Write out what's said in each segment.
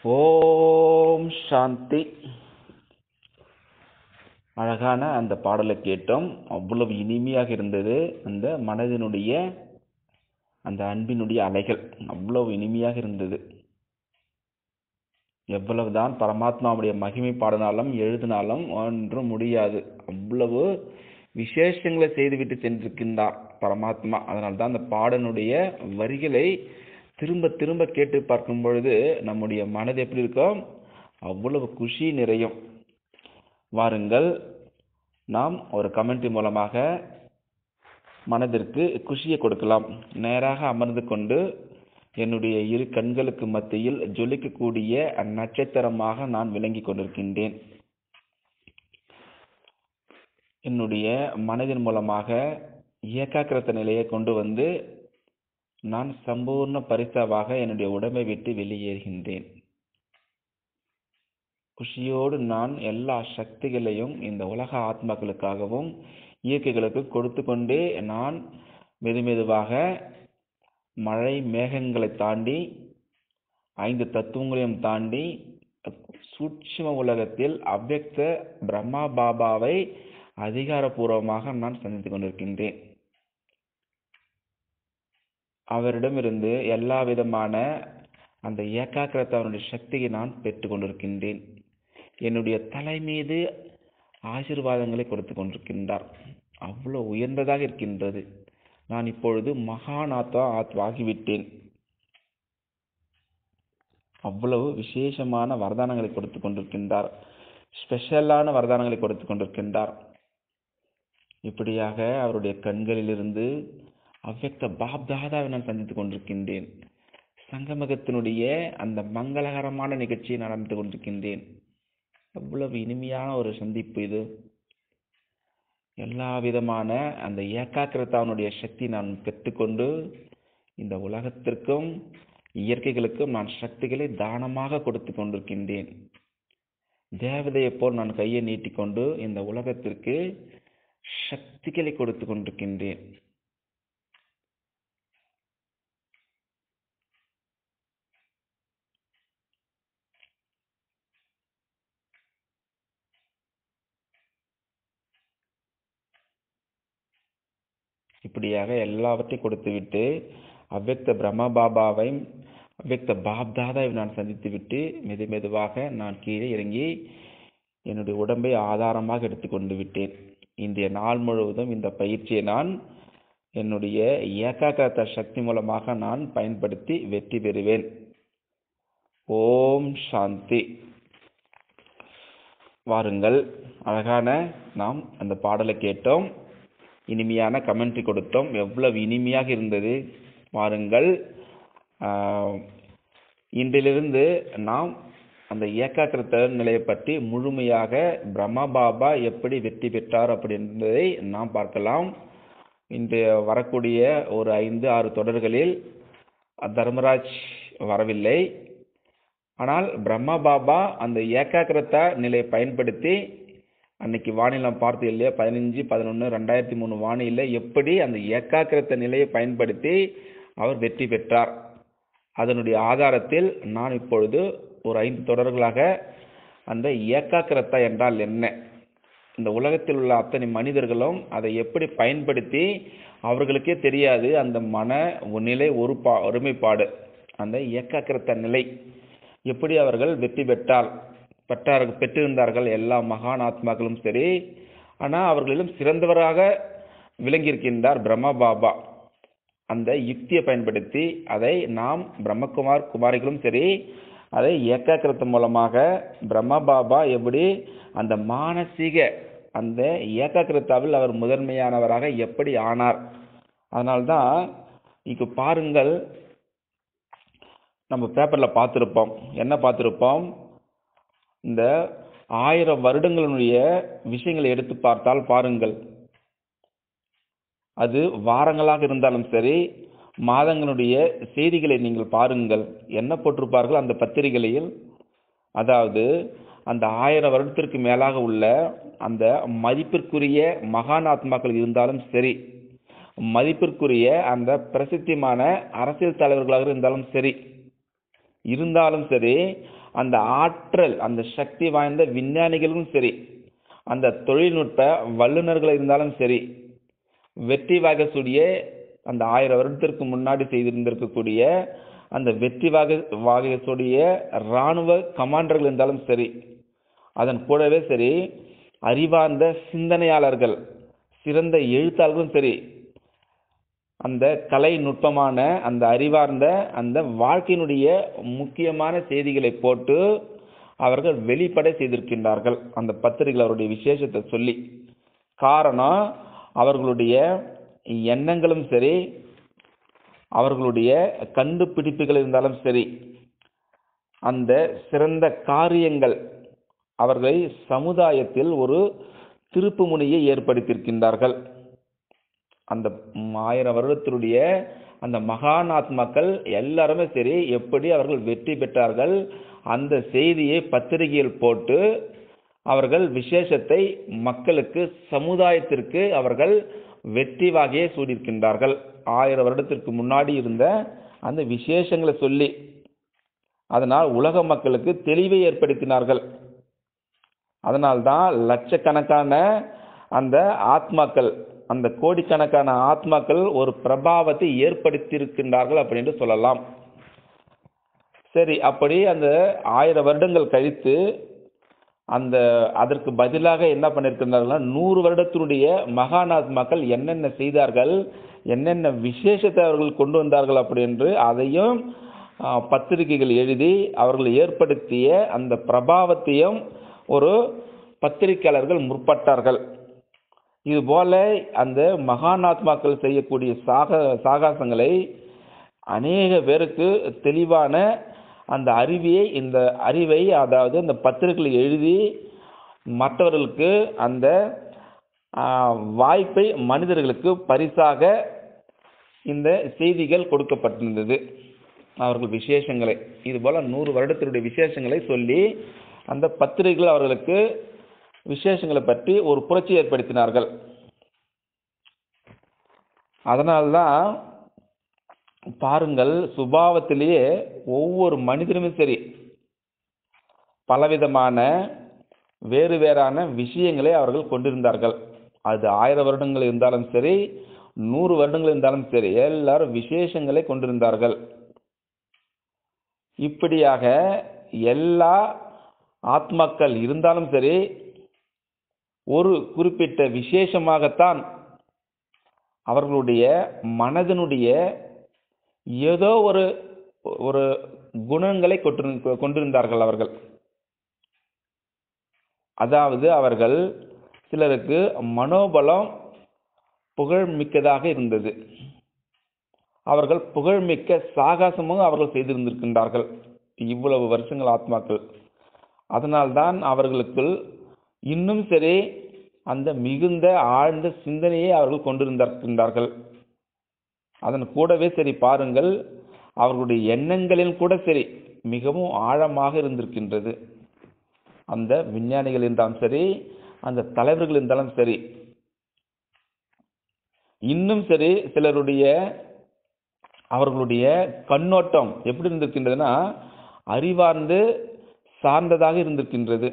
ஓம் சாந்தி அழகான அந்த பாடலை கேட்டோம் அவ்வளவு இனிமையாக இருந்தது அந்த மனதினுடைய அந்த அன்பினுடைய அலைகள் அவ்வளவு இனிமையாக இருந்தது எவ்வளவுதான் பரமாத்மாவுடைய மகிமை பாடினாலும் எழுதினாலும் ஒன்றும் முடியாது அவ்வளவு விசேஷங்களை செய்துவிட்டு சென்றிருக்கின்றார் பரமாத்மா அதனால தான் அந்த பாடனுடைய வரிகளை திரும்ப திரும்ப கேட்டு பார்க்கும் பொழுது நம்முடைய மனது எப்படி இருக்கும் அவ்வளவு குஷி நிறையும் வாருங்கள் நாம் ஒரு கமெண்ட் மூலமாக மனதிற்கு குஷியை கொடுக்கலாம் நேராக அமர்ந்து கொண்டு என்னுடைய இரு கண்களுக்கு மத்தியில் ஜொலிக்கக்கூடிய நட்சத்திரமாக நான் விளங்கி கொண்டிருக்கின்றேன் என்னுடைய மனதின் மூலமாக ஏகாக்கிரத்த நிலையை கொண்டு வந்து நான் சம்பூர்ண பரிசாவாக என்னுடைய உடம்பை விட்டு வெளியேறுகின்றேன் குஷியோடு நான் எல்லா சக்திகளையும் இந்த உலக ஆத்மாக்களுக்காகவும் இயற்கைகளுக்கு கொடுத்து கொண்டே நான் மெதுமெதுவாக மழை மேகங்களை தாண்டி ஐந்து தத்துவங்களையும் தாண்டி சூட்சும உலகத்தில் அவ்வக்த பிரம்மா பாபாவை அதிகாரபூர்வமாக நான் சந்தித்துக் கொண்டிருக்கின்றேன் அவரிடமிருந்து எல்லா விதமான அந்த ஏகாக்கிரத்தாவுடைய சக்தியை நான் பெற்றுக் கொண்டிருக்கின்றேன் என்னுடைய தலை மீது ஆசீர்வாதங்களை கொடுத்து கொண்டிருக்கின்றார் அவ்வளவு உயர்ந்ததாக இருக்கின்றது நான் இப்பொழுது மகாநாத்தா ஆகிவிட்டேன் அவ்வளவு விசேஷமான வரதானங்களை கொடுத்து கொண்டிருக்கின்றார் ஸ்பெஷலான வரதானங்களை கொடுத்து கொண்டிருக்கின்றார் இப்படியாக அவருடைய கண்களிலிருந்து அவ்வக்த பாப்தாதாவை நான் சந்தித்துக் கொண்டிருக்கின்றேன் சங்கமகத்தினுடைய அந்த மங்களகரமான நிகழ்ச்சியை நடந்து கொண்டிருக்கின்றேன் அவ்வளவு இனிமையான ஒரு சந்திப்பு இது எல்லா விதமான அந்த ஏகாக்கிரதாவனுடைய சக்தி நான் பெற்றுக்கொண்டு இந்த உலகத்திற்கும் இயற்கைகளுக்கும் நான் சக்திகளை தானமாக கொடுத்து கொண்டிருக்கின்றேன் தேவதையைப் போல் நான் கையை நீட்டிக்கொண்டு இந்த உலகத்திற்கு சக்திகளை கொடுத்து கொண்டிருக்கின்றேன் இப்படியாக எல்லாவற்றையும் கொடுத்துவிட்டு அவ்வக்த பிரம்ம பாபாவையும் அவ்வக்த பாப்தாதாவை நான் சந்தித்துவிட்டு மெது மெதுவாக நான் கீழே இறங்கி என்னுடைய உடம்பை ஆதாரமாக எடுத்துக்கொண்டு விட்டேன் இன்றைய நாள் முழுவதும் இந்த பயிற்சியை நான் என்னுடைய ஏகாக்கிரத சக்தி மூலமாக நான் பயன்படுத்தி வெற்றி பெறுவேன் ஓம் சாந்தி வாருங்கள் அழகான நாம் அந்த பாடலை கேட்டோம் இனிமையான கமெண்ட்ரி கொடுத்தோம் எவ்வளவு இனிமையாக இருந்தது வாருங்கள் இன்றிலிருந்து நாம் அந்த ஏகாக்கிரத்த நிலையை பற்றி முழுமையாக பிரம்மா பாபா எப்படி வெற்றி பெற்றார் அப்படி என்பதை நாம் பார்க்கலாம் இன்று வரக்கூடிய ஒரு ஐந்து ஆறு தொடர்களில் தர்மராஜ் வரவில்லை ஆனால் பிரம்மா பாபா அந்த ஏகாக்கிரத்த நிலையை பயன்படுத்தி அன்னைக்கு வானிலை பார்த்து இல்லையா பதினஞ்சு பதினொன்று ரெண்டாயிரத்தி மூணு வானிலை எப்படி அந்த ஏகாக்கிரத்த நிலையை பயன்படுத்தி அவர் வெற்றி பெற்றார் அதனுடைய ஆதாரத்தில் நான் இப்பொழுது ஒரு ஐந்து தொடர்களாக அந்த ஏகாக்கிரத்தா என்றால் என்ன இந்த உலகத்தில் உள்ள அத்தனை மனிதர்களும் அதை எப்படி பயன்படுத்தி அவர்களுக்கே தெரியாது அந்த மன நிலை ஒரு பா ஒருமைப்பாடு அந்த ஏகாக்கிரத்த நிலை எப்படி அவர்கள் வெற்றி பெற்றால் பெற்றார்கள் பெற்றிருந்தார்கள் எல்லா மகான் ஆத்மாக்களும் சரி ஆனால் அவர்களிலும் சிறந்தவராக விளங்கியிருக்கின்றார் பிரம்மா பாபா அந்த யுக்தியை பயன்படுத்தி அதை நாம் பிரம்மகுமார் குமாரிகளும் சரி அதை ஏகாக்கிரத்தம் மூலமாக பிரம்மா பாபா எப்படி அந்த மானசீக அந்த ஏகாக்கிரத்தாவில் அவர் முதன்மையானவராக எப்படி ஆனார் அதனால்தான் இங்கு பாருங்கள் நம்ம பேப்பரில் பார்த்துருப்போம் என்ன பார்த்துருப்போம் இந்த ஆயிரம் வருடங்களுடைய விஷயங்களை எடுத்து பார்த்தால் பாருங்கள் அது வாரங்களாக இருந்தாலும் சரி மாதங்களுடைய செய்திகளை நீங்கள் பாருங்கள் என்ன போட்டிருப்பார்கள் அந்த பத்திரிகைகளில் அதாவது அந்த ஆயிரம் வருடத்திற்கு மேலாக உள்ள அந்த மதிப்பிற்குரிய மகான் ஆத்மாக்கள் இருந்தாலும் சரி மதிப்பிற்குரிய அந்த பிரசித்திமான அரசியல் தலைவர்களாக இருந்தாலும் சரி இருந்தாலும் சரி அந்த ஆற்றல் அந்த சக்தி வாய்ந்த விஞ்ஞானிகளும் சரி அந்த தொழில்நுட்ப வல்லுநர்கள் இருந்தாலும் சரி வெற்றி வாகக்கூடிய அந்த ஆயிரம் வருடத்திற்கு முன்னாடி செய்திருந்திருக்கக்கூடிய அந்த வெற்றி வாக வாகக்கூடிய இராணுவ கமாண்டர்கள் இருந்தாலும் சரி அதன் கூடவே சரி அறிவார்ந்த சிந்தனையாளர்கள் சிறந்த எழுத்தாளர்களும் சரி அந்த கலை நுட்பமான அந்த அறிவார்ந்த அந்த வாழ்க்கையினுடைய முக்கியமான செய்திகளை போட்டு அவர்கள் வெளிப்படை செய்திருக்கின்றார்கள் அந்த பத்திரிகைகள் அவருடைய விசேஷத்தை சொல்லி காரணம் அவர்களுடைய எண்ணங்களும் சரி அவர்களுடைய கண்டுபிடிப்புகள் இருந்தாலும் சரி அந்த சிறந்த காரியங்கள் அவர்களை சமுதாயத்தில் ஒரு திருப்பு முனையை ஏற்படுத்தியிருக்கின்றார்கள் அந்த ஆயிரம் வருடத்தினுடைய அந்த மகான் ஆத்மாக்கள் எல்லாருமே சரி எப்படி அவர்கள் வெற்றி பெற்றார்கள் அந்த செய்தியை பத்திரிகையில் போட்டு அவர்கள் விசேஷத்தை மக்களுக்கு சமுதாயத்திற்கு அவர்கள் வெற்றி வாகையை சூடியிருக்கின்றார்கள் ஆயிரம் வருடத்திற்கு முன்னாடி இருந்த அந்த விசேஷங்களை சொல்லி அதனால் உலக மக்களுக்கு தெளிவை ஏற்படுத்தினார்கள் அதனால்தான் லட்சக்கணக்கான அந்த ஆத்மாக்கள் அந்த கோடிக்கணக்கான ஆத்மாக்கள் ஒரு பிரபாவத்தை ஏற்படுத்தியிருக்கின்றார்கள் அப்படின்னு சொல்லலாம் சரி அப்படி அந்த ஆயிரம் வருடங்கள் கழித்து அந்த அதற்கு பதிலாக என்ன பண்ணியிருக்கின்றார்கள்னா நூறு வருடத்தினுடைய மகானாத்மாக்கள் என்னென்ன செய்தார்கள் என்னென்ன விசேஷத்தை அவர்கள் கொண்டு வந்தார்கள் அப்படி என்று அதையும் பத்திரிகைகள் எழுதி அவர்கள் ஏற்படுத்திய அந்த பிரபாவத்தையும் ஒரு பத்திரிகையாளர்கள் முற்பட்டார்கள் இதுபோல அந்த மகானாத்மாக்கள் செய்யக்கூடிய சாக சாகாசங்களை அநேக பேருக்கு தெளிவான அந்த அறிவியை இந்த அறிவை அதாவது அந்த பத்திரிகையில் எழுதி மற்றவர்களுக்கு அந்த வாய்ப்பை மனிதர்களுக்கு பரிசாக இந்த செய்திகள் கொடுக்கப்பட்டிருந்தது அவர்கள் விசேஷங்களை இதுபோல் நூறு வருடத்தினுடைய விசேஷங்களை சொல்லி அந்த பத்திரிகைகள் அவர்களுக்கு விசேஷங்களை பற்றி ஒரு புரட்சி ஏற்படுத்தினார்கள் அதனால்தான் பாருங்கள் சுபாவத்திலேயே ஒவ்வொரு மனிதனுமே சரி பலவிதமான வேறு வேறான விஷயங்களை அவர்கள் கொண்டிருந்தார்கள் அது ஆயிரம் வருடங்கள் இருந்தாலும் சரி நூறு வருடங்கள் இருந்தாலும் சரி எல்லாரும் விசேஷங்களை கொண்டிருந்தார்கள் இப்படியாக எல்லா ஆத்மாக்கள் இருந்தாலும் சரி ஒரு குறிப்பிட்ட விசேஷமாகத்தான் அவர்களுடைய மனதினுடைய ஏதோ ஒரு ஒரு குணங்களை கொண்டிரு கொண்டிருந்தார்கள் அவர்கள் அதாவது அவர்கள் சிலருக்கு மனோபலம் புகழ்மிக்கதாக இருந்தது அவர்கள் புகழ்மிக்க சாகாசமும் அவர்கள் செய்திருந்திருக்கின்றார்கள் இவ்வளவு வருஷங்கள் ஆத்மாக்கள் அதனால்தான் அவர்களுக்குள் இன்னும் சரி அந்த மிகுந்த ஆழ்ந்த சிந்தனையை அவர்கள் கொண்டிருந்திருக்கின்றார்கள் அதன் கூடவே சரி பாருங்கள் அவர்களுடைய எண்ணங்களில் கூட சரி மிகவும் ஆழமாக இருந்திருக்கின்றது அந்த விஞ்ஞானிகள் இருந்தாலும் சரி அந்த தலைவர்கள் இருந்தாலும் சரி இன்னும் சரி சிலருடைய அவர்களுடைய கண்ணோட்டம் எப்படி இருந்திருக்கின்றதுன்னா அறிவார்ந்து சார்ந்ததாக இருந்திருக்கின்றது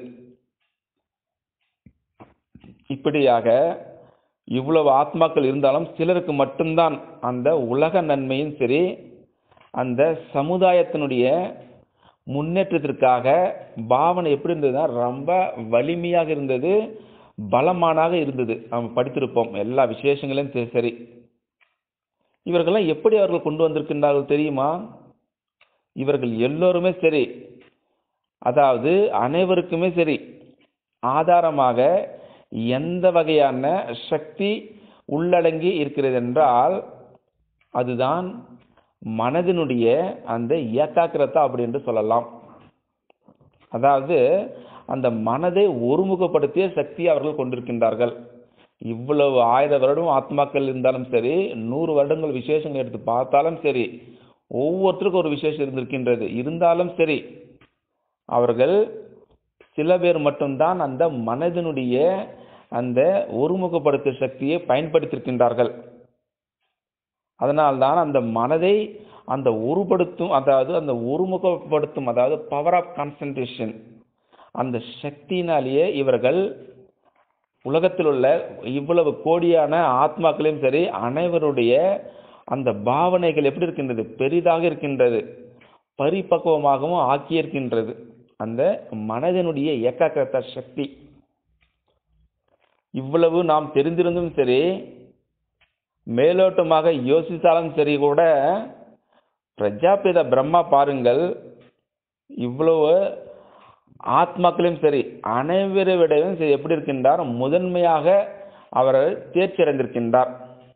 இப்படியாக இவ்வளவு ஆத்மாக்கள் இருந்தாலும் சிலருக்கு மட்டும்தான் அந்த உலக நன்மையும் சரி அந்த சமுதாயத்தினுடைய முன்னேற்றத்திற்காக பாவனை எப்படி இருந்ததுன்னா ரொம்ப வலிமையாக இருந்தது பலமானாக இருந்தது நம்ம படித்திருப்போம் எல்லா விசேஷங்களையும் சரி இவர்கள்லாம் எப்படி அவர்கள் கொண்டு வந்திருக்கின்றார்கள் தெரியுமா இவர்கள் எல்லோருமே சரி அதாவது அனைவருக்குமே சரி ஆதாரமாக எந்த வகையான சக்தி உள்ளடங்கி இருக்கிறது என்றால் அதுதான் மனதினுடைய அந்த ஏகாக்கிரதா அப்படி என்று சொல்லலாம் அதாவது அந்த மனதை ஒருமுகப்படுத்திய சக்தி அவர்கள் கொண்டிருக்கின்றார்கள் இவ்வளவு ஆயிரம் வருடம் ஆத்மாக்கள் இருந்தாலும் சரி நூறு வருடங்கள் விசேஷங்கள் எடுத்து பார்த்தாலும் சரி ஒவ்வொருத்தருக்கும் ஒரு விசேஷம் இருந்திருக்கின்றது இருந்தாலும் சரி அவர்கள் சில பேர் மட்டும்தான் அந்த மனதினுடைய அந்த ஒருமுகப்படுத்தும் சக்தியை பயன்படுத்தியிருக்கின்றார்கள் அதனால்தான் அந்த மனதை அந்த ஒருபடுத்தும் அதாவது அந்த ஒருமுகப்படுத்தும் அதாவது பவர் ஆஃப் கான்சன்ட்ரேஷன் அந்த சக்தியினாலேயே இவர்கள் உலகத்தில் உள்ள இவ்வளவு கோடியான ஆத்மாக்களையும் சரி அனைவருடைய அந்த பாவனைகள் எப்படி இருக்கின்றது பெரிதாக இருக்கின்றது பரிபக்குவமாகவும் ஆக்கியிருக்கின்றது அந்த மனதனுடைய ஏகாக்கிரத சக்தி இவ்வளவு நாம் தெரிந்திருந்தும் சரி மேலோட்டமாக யோசித்தாலும் சரி கூட பிரஜாபித பிரம்மா பாருங்கள் இவ்வளவு ஆத்மாக்களையும் சரி அனைவரை விடவும் சரி எப்படி இருக்கின்றார் முதன்மையாக அவர் தேர்ச்சி அடைந்திருக்கின்றார்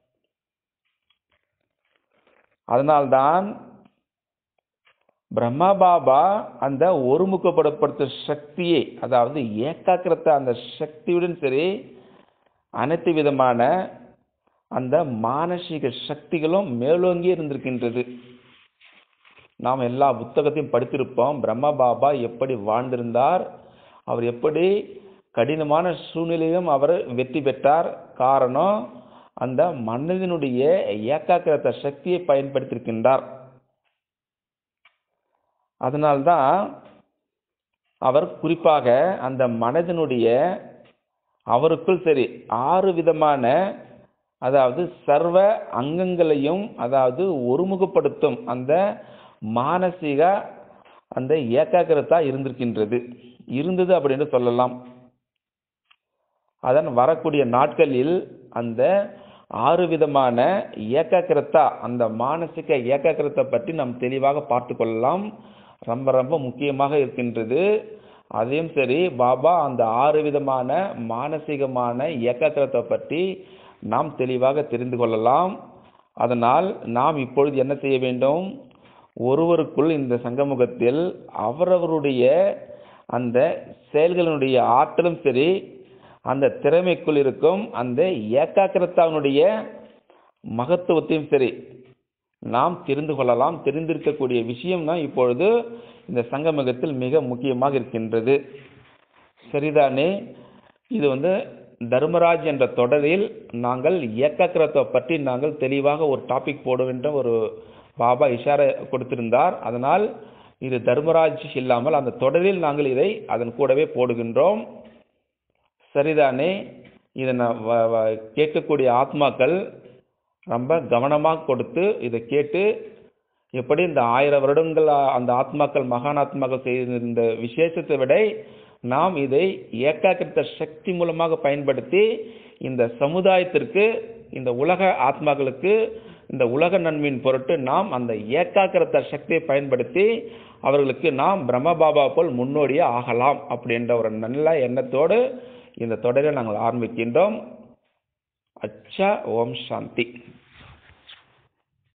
அதனால்தான் பிரம்மா பாபா அந்த ஒருமுகப்படுத்தப்படுத்த சக்தியை அதாவது ஏக்காக்கிரத்த அந்த சக்தியுடன் சரி அனைத்து விதமான அந்த மானசீக சக்திகளும் மேலோங்கி இருந்திருக்கின்றது நாம் எல்லா புத்தகத்தையும் படித்திருப்போம் பிரம்மா பாபா எப்படி வாழ்ந்திருந்தார் அவர் எப்படி கடினமான சூழ்நிலையிலும் அவர் வெற்றி பெற்றார் காரணம் அந்த மனதினுடைய ஏக்காக்கிரத்த சக்தியை பயன்படுத்தியிருக்கின்றார் அதனால்தான் அவர் குறிப்பாக அந்த மனதினுடைய அவருக்குள் சரி ஆறு விதமான அதாவது சர்வ அங்கங்களையும் அதாவது ஒருமுகப்படுத்தும் அந்த மானசீக அந்த ஏகாகிரதா இருந்திருக்கின்றது இருந்தது அப்படின்னு சொல்லலாம் அதன் வரக்கூடிய நாட்களில் அந்த ஆறு விதமான ஏகாகிரதா அந்த மானசிக ஏகாகிரத்தை பற்றி நாம் தெளிவாக பார்த்து கொள்ளலாம் ரொம்ப ரொம்ப முக்கியமாக இருக்கின்றது அதையும் சரி பாபா அந்த ஆறு விதமான மானசீகமான ஏகாகிரத்தை பற்றி நாம் தெளிவாக தெரிந்து கொள்ளலாம் அதனால் நாம் இப்பொழுது என்ன செய்ய வேண்டும் ஒருவருக்குள் இந்த சங்கமுகத்தில் அவரவருடைய அந்த செயல்களினுடைய ஆற்றலும் சரி அந்த திறமைக்குள் இருக்கும் அந்த ஏகாக்கிரத்தாவினுடைய மகத்துவத்தையும் சரி நாம் தெரிந்து கொள்ளலாம் தெரிந்திருக்கக்கூடிய விஷயம் தான் இப்பொழுது இந்த சங்கமகத்தில் மிக முக்கியமாக இருக்கின்றது சரிதானே இது வந்து தர்மராஜ் என்ற தொடரில் நாங்கள் ஏகாக்கிரத்தை பற்றி நாங்கள் தெளிவாக ஒரு டாபிக் போடுகின்ற ஒரு பாபா இஷார கொடுத்திருந்தார் அதனால் இது தர்மராஜ் இல்லாமல் அந்த தொடரில் நாங்கள் இதை அதன் கூடவே போடுகின்றோம் சரிதானே இதை நான் வ- வ- கேட்கக்கூடிய ஆத்மாக்கள் ரொம்ப கவனமாக கொடுத்து இதை கேட்டு எப்படி இந்த ஆயிரம் வருடங்கள் ஆ- அந்த ஆத்மாக்கள் மகான் ஆத்மாக்கள் செய்த இந்த விசேஷத்தை விட நாம் இதை ஏகாக்கிரத சக்தி மூலமாக பயன்படுத்தி இந்த சமுதாயத்திற்கு இந்த உலக ஆத்மாக்களுக்கு இந்த உலக நன்மையின் பொருட்டு நாம் அந்த ஏகாக்கிரத சக்தியை பயன்படுத்தி அவர்களுக்கு நாம் பிரம்ம பாபா போல் முன்னோடியே ஆகலாம் அப்படின்ற ஒரு நல்ல எண்ணத்தோடு இந்த தொடரை நாங்கள் ஆரம்பிக்கின்றோம் அச்சா ஓம் சாந்தி